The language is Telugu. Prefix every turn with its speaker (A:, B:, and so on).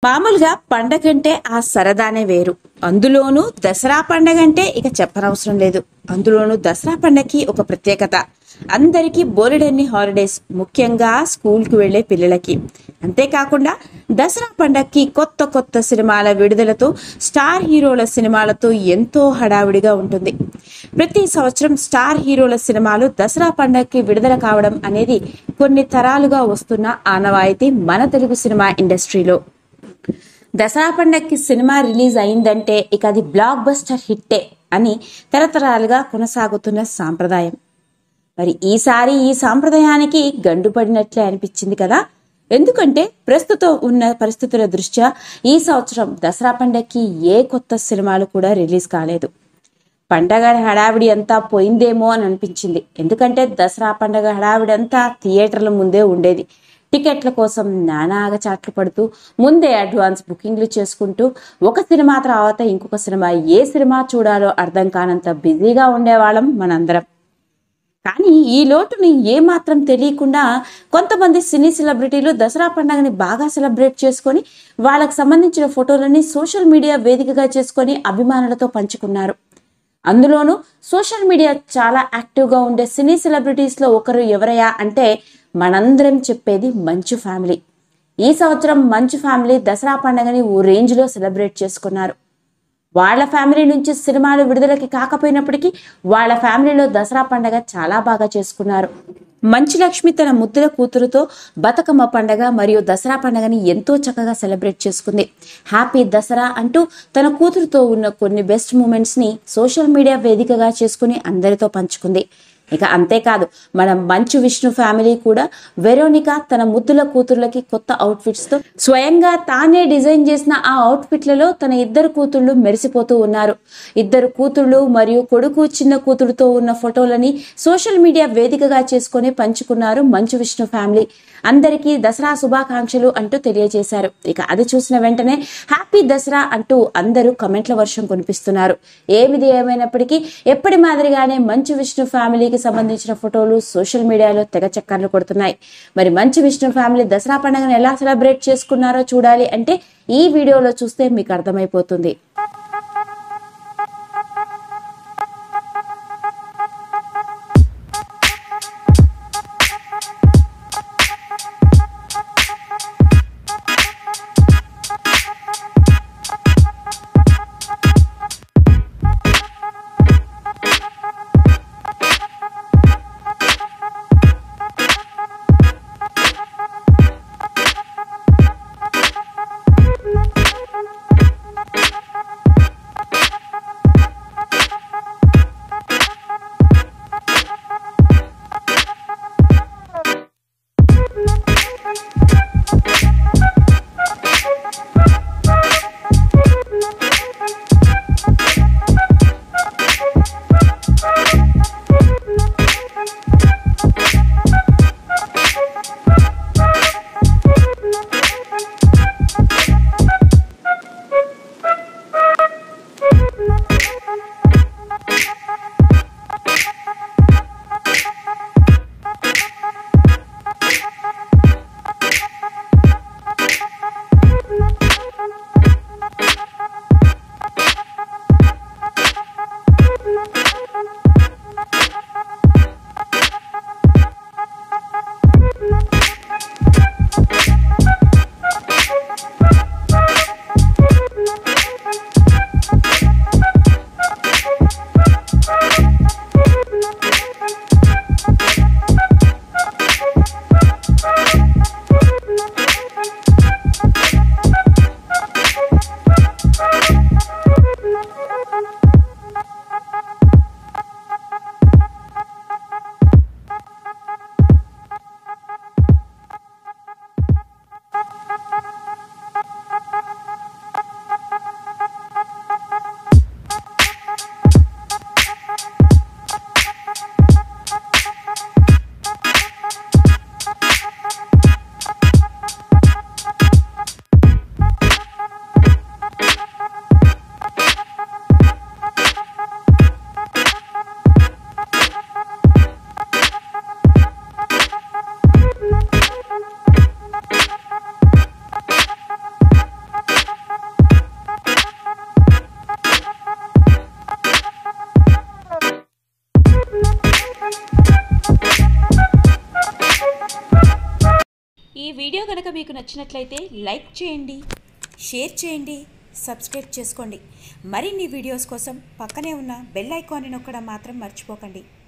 A: మామూలుగా పండగంటే ఆ సరదానే వేరు అందులోనూ దసరా పండగ అంటే ఇక చెప్పనవసరం లేదు అందులోనూ దసరా పండగకి ఒక ప్రత్యేకత అందరికీ బోలెడన్ని హాలిడేస్ ముఖ్యంగా స్కూల్కి వెళ్లే పిల్లలకి అంతేకాకుండా దసరా పండగకి కొత్త కొత్త సినిమాల విడుదలతో స్టార్ హీరోల సినిమాలతో ఎంతో హడావిడిగా ఉంటుంది ప్రతి సంవత్సరం స్టార్ హీరోల సినిమాలు దసరా పండగకి విడుదల కావడం అనేది కొన్ని తరాలుగా వస్తున్న ఆనవాయితీ మన తెలుగు సినిమా ఇండస్ట్రీలో దసరా పండగకి సినిమా రిలీజ్ అయిందంటే ఇక అది బ్లాక్ బస్టర్ హిట్టే అని తరతరాలుగా కొనసాగుతున్న సాంప్రదాయం మరి ఈసారి ఈ సాంప్రదాయానికి గండు పడినట్లే అనిపించింది కదా ఎందుకంటే ప్రస్తుతం ఉన్న పరిస్థితుల దృష్ట్యా ఈ సంవత్సరం దసరా పండగకి ఏ కొత్త సినిమాలు కూడా రిలీజ్ కాలేదు పండగ హడావిడి అంతా పోయిందేమో అని అనిపించింది ఎందుకంటే దసరా పండగ హడావిడి అంతా థియేటర్ల ముందే ఉండేది టికెట్ల కోసం నానా ఆగచాట్లు పడుతూ ముందే అడ్వాన్స్ బుకింగ్లు చేసుకుంటూ ఒక సినిమా తర్వాత ఇంకొక సినిమా ఏ సినిమా చూడాలో అర్థం కానంత బిజీగా ఉండేవాళ్ళం మనందరం కానీ ఈ లోటుని ఏమాత్రం తెలియకుండా కొంతమంది సినీ సెలబ్రిటీలు దసరా పండుగని బాగా సెలబ్రేట్ చేసుకొని వాళ్ళకి సంబంధించిన ఫోటోలని సోషల్ మీడియా వేదికగా చేసుకొని అభిమానులతో పంచుకున్నారు అందులోనూ సోషల్ మీడియా చాలా యాక్టివ్గా ఉండే సినీ సెలబ్రిటీస్లో ఒకరు ఎవరయ్యా అంటే మనందరం చెప్పేది మంచు ఫ్యామిలీ ఈ సంవత్సరం మంచు ఫ్యామిలీ దసరా పండుగని ఓ రేంజ్లో సెలబ్రేట్ చేసుకున్నారు వాళ్ళ ఫ్యామిలీ నుంచి సినిమాలు విడుదలకి కాకపోయినప్పటికీ వాళ్ళ ఫ్యామిలీలో దసరా పండగ చాలా బాగా చేసుకున్నారు మంచు లక్ష్మి తన ముద్దుల కూతురుతో బతుకమ్మ పండగ మరియు దసరా పండగని ఎంతో చక్కగా సెలబ్రేట్ చేసుకుంది హ్యాపీ దసరా అంటూ తన కూతురుతో ఉన్న కొన్ని బెస్ట్ మూమెంట్స్ ని సోషల్ మీడియా వేదికగా చేసుకుని అందరితో పంచుకుంది ఇక అంతేకాదు మన మంచు విష్ణు ఫ్యామిలీ కూడా వెరోనిక తన ముద్దుల కూతుర్లకి కొత్త అవుట్ఫిట్స్ తో స్వయంగా తానే డిజైన్ చేసిన ఆ అవుట్ఫిట్లలో తన ఇద్దరు కూతుళ్ళు మెరిసిపోతూ ఉన్నారు ఇద్దరు కూతుళ్ళు మరియు కొడుకు చిన్న కూతురుతో ఉన్న ఫోటోలని సోషల్ మీడియా వేదికగా చేసుకొని పంచుకున్నారు మంచు విష్ణు ఫ్యామిలీ అందరికీ దసరా శుభాకాంక్షలు అంటూ తెలియజేశారు ఇక అది చూసిన వెంటనే హ్యాపీ దసరా అంటూ అందరూ కమెంట్ల వర్షం కొనిపిస్తున్నారు ఏమిది ఏమైనప్పటికీ ఎప్పటి మాదిరిగానే మంచు విష్ణు ఫ్యామిలీకి సంబంధించిన ఫోటోలు సోషల్ మీడియాలో తెగ చక్కర్లు కొడుతున్నాయి మరి మంచు విష్ణు ఫ్యామిలీ దసరా పండుగను ఎలా సెలబ్రేట్ చేసుకున్నారో చూడాలి అంటే ఈ వీడియోలో చూస్తే మీకు అర్థమైపోతుంది కనుక మీకు నచ్చినట్లయితే లైక్ చేయండి షేర్ చేయండి సబ్స్క్రైబ్ చేసుకోండి మరిన్ని వీడియోస్ కోసం పక్కనే ఉన్న బెల్ ఐకాన్ని నొక్కడం మాత్రం మర్చిపోకండి